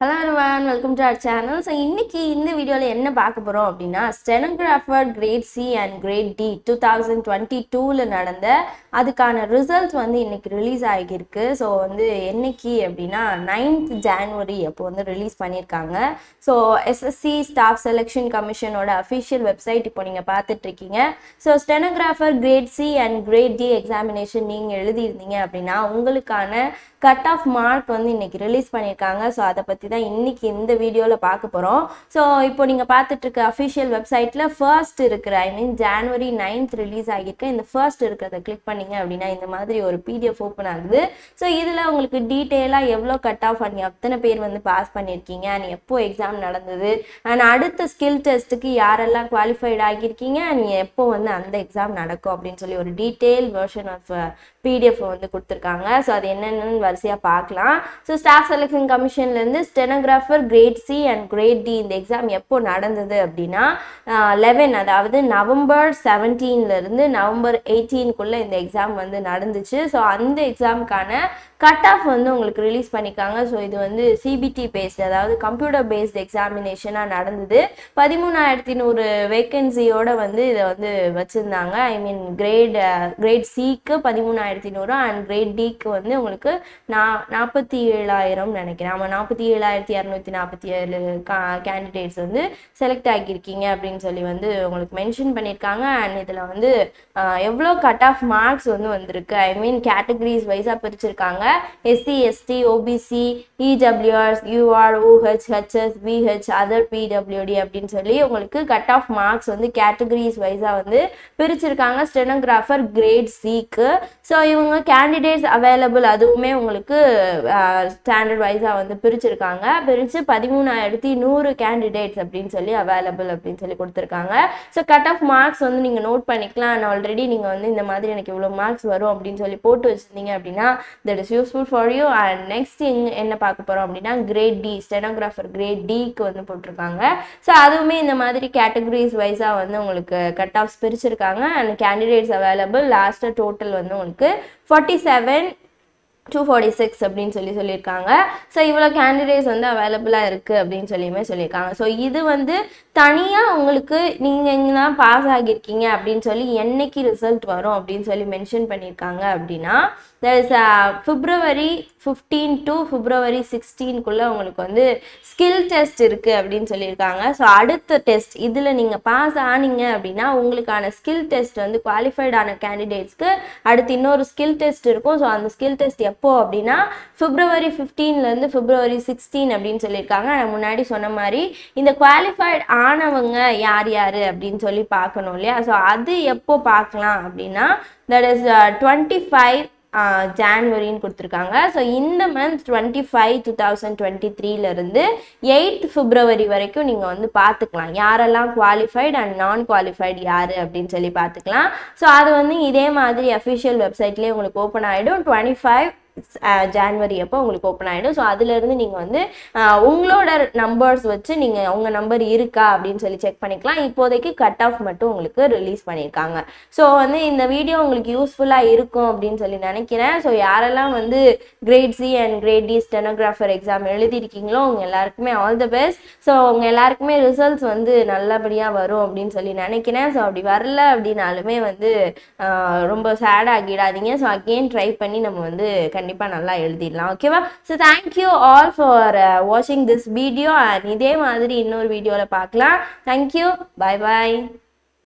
hello everyone welcome to our channel so இன்னைக்கு இந்த வீடியோவில் என்ன பார்க்க போகிறோம் அப்படின்னா stenographer grade C and grade D two thousand twenty டூவில் நடந்த அதுக்கான ரிசல்ட் வந்து இன்னைக்கு ரிலீஸ் ஆகியிருக்கு ஸோ வந்து என்னைக்கு அப்படின்னா நைன்த் ஜான்வரி அப்போ வந்து ரிலீஸ் பண்ணியிருக்காங்க ஸோ எஸ்எஸ்சி ஸ்டாஃப் செலெக்ஷன் கமிஷனோட அஃபிஷியல் வெப்சைட் இப்போ நீங்கள் பார்த்துட்டு இருக்கீங்க so stenographer grade C and grade D examination நீங்கள் எழுதியிருந்தீங்க அப்படின்னா உங்களுக்கான கட் ஆஃப் மார்க் வந்து இன்னைக்கு ரிலீஸ் பண்ணியிருக்காங்க ஸோ அதை பற்றி தான் இன்னைக்கு இந்த வீடியோவில் பார்க்க போகிறோம் ஸோ இப்போ நீங்கள் பார்த்துட்டு இருக்க அஃபிஷியல் வெப்சைட்டில் ஃபர்ஸ்ட் இருக்கிற I mean January ninth release ஆகியிருக்கு இந்த ஃபர்ஸ்ட் இருக்கிறத கிளிக் பண்ணீங்க அப்படின்னா இந்த மாதிரி ஒரு பிடிஎஃப் ஓப்பன் ஆகுது ஸோ இதில் உங்களுக்கு டீட்டெயிலாக எவ்வளோ கட் ஆஃப் அண்ட் எத்தனை பேர் வந்து பாஸ் பண்ணியிருக்கீங்க அண்ட் எப்போ எக்ஸாம் நடந்தது அண்ட் அடுத்த ஸ்கில் டெஸ்ட்டுக்கு யாரெல்லாம் குவாலிஃபைட் ஆகியிருக்கீங்க அண்ட் எப்போ வந்து அந்த எக்ஸாம் நடக்கும் அப்படின்னு சொல்லி ஒரு டீட்டெயில் வெர்ஷன் ஆஃப் பிடிஎஃப் வந்து கொடுத்துருக்காங்க ஸோ அது என்னென்னு வரிசையாக பார்க்கலாம் ஸோ ஸ்டாஃப் செலெக்ஷன் கமிஷன்லேருந்து stenographer grade C and grade D இந்த எக்ஸாம் எப்போ நடந்தது அப்படின்னா லெவன் அதாவது நவம்பர் செவன்டீன்லேருந்து நவம்பர் எயிட்டீனுக்குள்ளே இந்த எக்ஸாம் வந்து நடந்துச்சு ஸோ அந்த எக்ஸாமுக்கான கட் ஆஃப் வந்து உங்களுக்கு ரிலீஸ் பண்ணியிருக்காங்க ஸோ இது வந்து சிபிடி பேஸ்ட் அதாவது கம்ப்யூட்டர் பேஸ்ட் எக்ஸாமினேஷனாக நடந்தது பதிமூணாயிரத்தி நூறு வேக்கன்சியோட வந்து இதை வந்து வச்சுருந்தாங்க ஐ மீன் கிரேட் கிரேட் சிக்கு பதிமூணாயிரத்தி நூறு அண்ட் கிரேட் டிக்கு வந்து உங்களுக்கு நா நாற்பத்தி ஏழாயிரம் நினைக்கிறேன் ஆமாம் நாற்பத்தி ஏழாயிரத்தி இரநூத்தி நாற்பத்தி ஏழு கா கேண்டிடேட்ஸ் வந்து செலக்ட் ஆகியிருக்கீங்க அப்படின்னு சொல்லி வந்து உங்களுக்கு மென்ஷன் பண்ணியிருக்காங்க அண்ட் இதில் வந்து எவ்வளோ கட் ஆஃப் மார்க்ஸ் வந்து வந்திருக்கு ஐ மீன் கேட்டகரிஸ் வைஸாக பிரிச்சிருக்காங்க SC ST OBC EWRS UR OH HS PH other PWD அப்படின்னு சொல்லி உங்களுக்கு கட் ஆஃப் மார்க்ஸ் வந்து கேட்டகரிஸ் வைஸாக வந்து பிரிச்சிருக்காங்க ஸ்டெனோகிராஃபர் கிரேட் சிக்கு ஸோ இவங்க கேண்டிடேட்ஸ் அவைலபிள் அதுவுமே உங்களுக்கு ஸ்டாண்டர்ட் வைஸாக வந்து பிரிச்சிருக்காங்க பிரித்து பதிமூணாயிரத்தி நூறு கேண்டிடேட்ஸ் அப்படின்னு சொல்லி அவைலபிள் அப்படின்னு சொல்லி கொடுத்துருக்காங்க ஸோ கட் ஆஃப் மார்க்ஸ் வந்து நீங்கள் நோட் பண்ணிக்கலாம் அண்ட் ஆல்ரெடி நீங்கள் வந்து இந்த மாதிரி எனக்கு இவ்வளோ மார்க்ஸ் வரும் அப்படின்னு சொல்லி போட்டு வச்சுருந்தீங்க அப்படின்னா that is useful for you and next என்ன பார்க்க போகிறோம் அப்படின்னா கிரேட் டி ஸ்டெனோகிராஃபர் கிரேட் டிக்கு வந்து போட்டிருக்காங்க ஸோ அதுவுமே இந்த மாதிரி கேட்டகரிஸ் வைஸாக வந்து உங்களுக்கு கட் ஆஃப்ஸ் பிரிச்சிருக்காங்க அண்ட் கேண்டிடேட்ஸ் அவைலபிள் லாஸ்ட்டாக டோட்டல் வந்து உங்களுக்கு forty seven two forty six அப்படின்னு சொல்லி சொல்லியிருக்காங்க ஸோ இவ்வளோ கேண்டிடேட்ஸ் வந்து அவைலபிளாக இருக்குது அப்படின்னு சொல்லியுமே சொல்லியிருக்காங்க ஸோ இது வந்து தனியாக உங்களுக்கு நீங்கள் இங்கே தான் பாஸ் ஆகியிருக்கீங்க அப்படின்னு சொல்லி என்னைக்கு ரிசல்ட் வரும் அப்படின்னு சொல்லி மென்ஷன் பண்ணியிருக்காங்க அப்படின்னா is February fifteen to February சிக்ஸ்டீன்குள்ளே உங்களுக்கு வந்து ஸ்கில் டெஸ்ட் இருக்குது அப்படின்னு சொல்லியிருக்காங்க ஸோ அடுத்த டெஸ்ட் இதில் நீங்கள் பாஸ் ஆனீங்க அப்படின்னா உங்களுக்கான ஸ்கில் டெஸ்ட் வந்து குவாலிஃபைட் ஆன கேண்டிடேட்ஸ்க்கு அடுத்து இன்னொரு ஸ்கில் டெஸ்ட் இருக்கும் ஸோ அந்த ஸ்கில் டெஸ்ட் எப்போ அப்படின்னா பிப்ரவரி ஃபிஃப்டீன்லேருந்து பிப்ரவரி சிக்ஸ்டீன் அப்படின்னு சொல்லியிருக்காங்க நான் முன்னாடி சொன்ன மாதிரி இந்த குவாலிஃபைட் ஆனவங்க யார் யார் அப்படின்னு சொல்லி பார்க்கணும் இல்லையா ஸோ அது எப்போ பார்க்கலாம் அப்படின்னா தட் இஸ் டுவெண்ட்டி ஃபைவ் ஜான்வரின்னு கொடுத்துருக்காங்க ஸோ இந்த month twenty five two thousand twenty த்ரீலேருந்து எயித் பிப்ரவரி வரைக்கும் நீங்கள் வந்து பார்த்துக்கலாம் யாரெல்லாம் குவாலிஃபைட் அண்ட் நான் குவாலிஃபைட் யார் அப்படின்னு சொல்லி பார்த்துக்கலாம் ஸோ அது வந்து இதே மாதிரி அஃபிஷியல் வெப்சைட்லேயே உங்களுக்கு ஓப்பன் ஆகிடும் டுவெண்ட்டி ஃபைவ் ஜான்வரி அப்போ உங்களுக்கு ஓப்பன் ஆகிடும் ஸோ அதுலேருந்து நீங்கள் வந்து உங்களோட நம்பர்ஸ் வச்சு நீங்கள் உங்கள் நம்பர் இருக்கா அப்படின்னு சொல்லி செக் பண்ணிக்கலாம் இப்போதைக்கு கட் ஆஃப் மட்டும் உங்களுக்கு ரிலீஸ் பண்ணியிருக்காங்க ஸோ வந்து இந்த வீடியோ உங்களுக்கு யூஸ்ஃபுல்லாக இருக்கும் அப்படின்னு சொல்லி நினைக்கிறேன் ஸோ யாரெல்லாம் வந்து grade C and grade D stenographer exam எழுதியிருக்கீங்களோ உங்கள் எல்லாருக்குமே ஆல் த பெஸ்ட் ஸோ உங்கள் எல்லாருக்குமே ரிசல்ட்ஸ் வந்து நல்லபடியாக வரும் அப்படின்னு சொல்லி நினைக்கிறேன் ஸோ அப்படி வரல அப்படின்னாலுமே வந்து ரொம்ப சேட் ஆகிடாதீங்க ஸோ அகெயின் ட்ரை பண்ணி நம்ம வந்து கண்டிப்பாக நல்லா எழுதிடலாம் ஓகேவா ஸோ தேங்க்யூ ஆல் ஃபார் வாட்சிங் திஸ் வீடியோ அண்ட் இதே மாதிரி இன்னொரு வீடியோவில் பார்க்கலாம் தேங்க்யூ பாய் பாய்